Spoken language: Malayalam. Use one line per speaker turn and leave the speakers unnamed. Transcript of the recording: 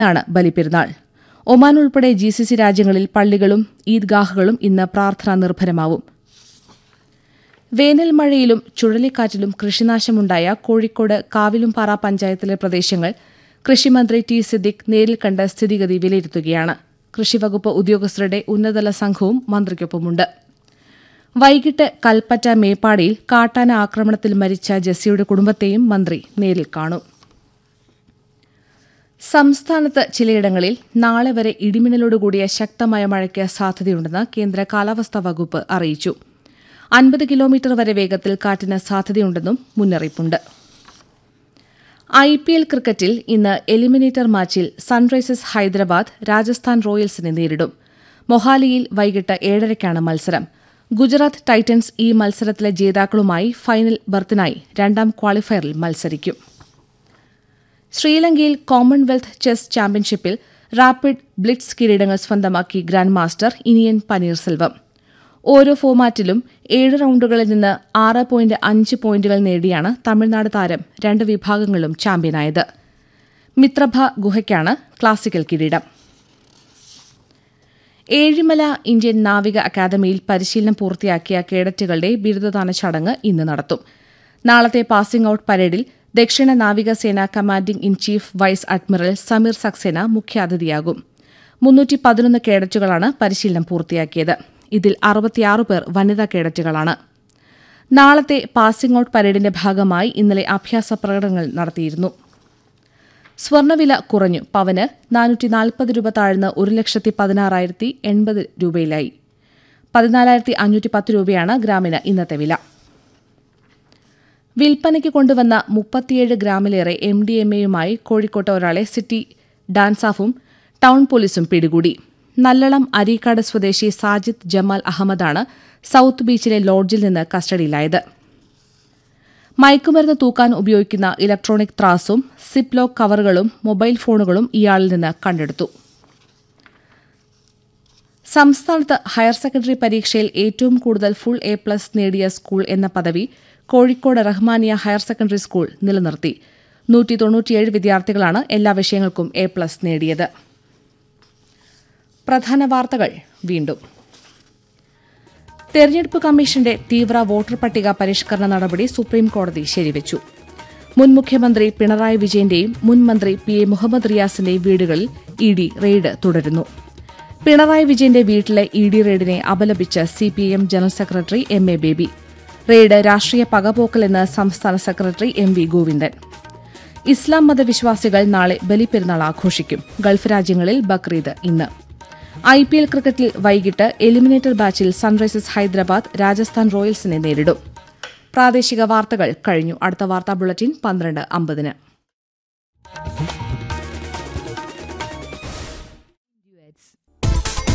ആണ് ബലിപ്പെരുന്നാൾ ഒമാൻ ഉൾപ്പെടെ ജി സി സി രാജ്യങ്ങളിൽ പള്ളികളും ഈദ്ഗാഹുകളും ഇന്ന് പ്രാർത്ഥനാ നിർഭരമാവും വേനൽ മഴയിലും ചുഴലിക്കാറ്റിലും കൃഷിനാശമുണ്ടായ കോഴിക്കോട് കാവിലുംപാറ പഞ്ചായത്തിലെ പ്രദേശങ്ങൾ കൃഷിമന്ത്രി ടി സിദ്ദിഖ് നേരിൽ കണ്ട് സ്ഥിതിഗതി വിലയിരുത്തുകയാണ് കൃഷിവകുപ്പ് ഉദ്യോഗസ്ഥരുടെ ഉന്നതതല സംഘവും മന്ത്രിക്കൊപ്പമുണ്ട് വൈകിട്ട് കൽപ്പറ്റ മേപ്പാടിയിൽ കാട്ടാന ആക്രമണത്തിൽ മരിച്ച ജെസ്സിയുടെ കുടുംബത്തെയും മന്ത്രി നേരിൽ കാണും സംസ്ഥാനത്ത് ചിലയിടങ്ങളിൽ നാളെ വരെ ഇടിമിന്നലോടുകൂടിയ ശക്തമായ മഴയ്ക്ക് സാധ്യതയുണ്ടെന്ന് കേന്ദ്ര കാലാവസ്ഥാ വകുപ്പ് അറിയിച്ചു അൻപത് കിലോമീറ്റർ വരെ വേഗത്തിൽ കാറ്റിന് സാധ്യതയുണ്ടെന്നും മുന്നറിയിപ്പുണ്ട് ഐ പി എൽ ക്രിക്കറ്റിൽ ഇന്ന് എലിമിനേറ്റർ മാച്ചിൽ സൺറൈസേഴ്സ് ഹൈദരാബാദ് രാജസ്ഥാൻ റോയൽസിനെ നേരിടും മൊഹാലിയിൽ വൈകിട്ട് ഏഴരയ്ക്കാണ് മത്സരം ഗുജറാത്ത് ടൈറ്റൻസ് ഈ മത്സരത്തിലെ ജേതാക്കളുമായി ഫൈനൽ ബർത്തിനായി രണ്ടാം ക്വാളിഫയറിൽ മത്സരിക്കും ശ്രീലങ്കയിൽ കോമൺവെൽത്ത് ചെസ് ചാമ്പ്യൻഷിപ്പിൽ റാപ്പിഡ് ബ്ലിറ്റ്സ് കിരീടങ്ങൾ സ്വന്തമാക്കി ഗ്രാൻഡ് മാസ്റ്റർ ഇനിയൻ പനീർസെൽവം ഓരോ ഫോമാറ്റിലും ഏഴ് റൌണ്ടുകളിൽ നിന്ന് ആറ് പോയിന്റ് അഞ്ച് പോയിന്റുകൾ നേടിയാണ് തമിഴ്നാട് താരം രണ്ട് വിഭാഗങ്ങളിലും ചാമ്പ്യനായത് മിത്രഭ ഗുഹയ്ക്കാണ് ക്ലാസിക്കൽ കിരീടം ഏഴിമല ഇന്ത്യൻ നാവിക അക്കാദമിയിൽ പരിശീലനം പൂർത്തിയാക്കിയ കേഡറ്റുകളുടെ ബിരുദദാന ചടങ്ങ് ഇന്ന് നടത്തും നാളത്തെ പാസിംഗ് ഔട്ട് പരേഡിൽ ദക്ഷിണ നാവികസേന commanding in chief vice admiral Sameer Saxena മുഖ്യാതിഥിയാകും മുന്നൂറ്റി പതിനൊന്ന് കേഡറ്റുകളാണ് പരിശീലനം പൂർത്തിയാക്കിയത് ഇതിൽ അറുപത്തിയാറ് പേർ വനിതാ കേഡറ്റുകളാണ് നാളത്തെ പാസിംഗ് ഔട്ട് പരേഡിന്റെ ഭാഗമായി ഇന്നലെ അഭ്യാസ പ്രകടനങ്ങൾ നടത്തിയിരുന്നു സ്വർണ്ണവില കുറഞ്ഞു പവന് നാനൂറ്റി നാൽപ്പത് രൂപ താഴ്ന്ന് ഒരു ലക്ഷത്തി പതിനാറായിരത്തി എൺപത് രൂപയിലായി പതിനാലായിരത്തി അഞ്ഞൂറ്റി പത്ത് രൂപയാണ് ഗ്രാമിന് ഇന്നത്തെ വില വിൽപ്പനയ്ക്ക് കൊണ്ടുവന്ന മുപ്പത്തിയേഴ് ഗ്രാമിലേറെ എം ഡി എം എയുമായി കോഴിക്കോട്ട് ഒരാളെ സിറ്റി ഡാൻസാഫും ടൌൺ പോലീസും പിടികൂടി നല്ലളം അരീക്കാട് സ്വദേശി സാജിദ് ജമാൽ അഹമ്മദാണ് സൌത്ത് ബീച്ചിലെ ലോഡ്ജിൽ നിന്ന് കസ്റ്റഡിയിലായത് മയക്കുമരുന്ന് തൂക്കാൻ ഉപയോഗിക്കുന്ന ഇലക്ട്രോണിക് ത്രാസും സിപ്പ് ലോക്ക് കവറുകളും മൊബൈൽ ഫോണുകളും ഇയാളിൽ നിന്ന് കണ്ടെടുത്തു സംസ്ഥാനത്ത് ഹയർ സെക്കൻഡറി പരീക്ഷയിൽ ഏറ്റവും കൂടുതൽ ഫുൾ എ പ്ലസ് നേടിയ സ്കൂൾ എന്ന പദവി Kozhikode Rahmania higher secondary school നിലനിർത്തി നൂറ്റി തൊണ്ണൂറ്റിയേഴ് വിദ്യാർത്ഥികളാണ് എല്ലാ വിഷയങ്ങൾക്കും എ പ്ലസ് നേടിയത് പ്രധാന വാർത്തകൾ വീണ്ടും തെരഞ്ഞെടുപ്പ് കമ്മീഷന്റെ തീവ്ര വോട്ടർ പട്ടിക പരിഷ്കരണ നടപടി സുപ്രീംകോടതി ശരിവച്ചു മുൻ മുഖ്യമന്ത്രി പിണറായി വിജയന്റെയും മുൻ മന്ത്രി പി എ മുഹമ്മദ് റിയാസിന്റെയും വീടുകളിൽ ഇ ഡി റെയ്ഡ് തുടരുന്നു പിണറായി വിജയന്റെ വീട്ടിലെ ഇ ഡി റെയ്ഡിനെ അപലപിച്ച് CPIM general secretary M A Baby raid രാഷ്ട്രീയ പകപോക്കലെന്ന് സംസ്ഥാന സെക്രട്ടറി എം വി ഗോവിന്ദൻ ഇസ്ലാം മതവിശ്വാസികൾ നാളെ ബലിപ്പെരുന്നാൾ ആഘോഷിക്കും ഗൾഫ് രാജ്യങ്ങളിൽ ബക്രീദ് ഇന്ന് ഐ പി എൽ ക്രിക്കറ്റിൽ വൈകിട്ട് എലിമിനേറ്റർ ബാച്ചിൽ സൺറൈസേഴ്സ് ഹൈദരാബാദ് രാജസ്ഥാൻ റോയൽസിനെ നേരിടും പ്രാദേശിക വാർത്തകൾ കഴിഞ്ഞു അടുത്ത വാർത്താ ബുള്ളറ്റിൻ പന്ത്രണ്ട് അമ്പതിന്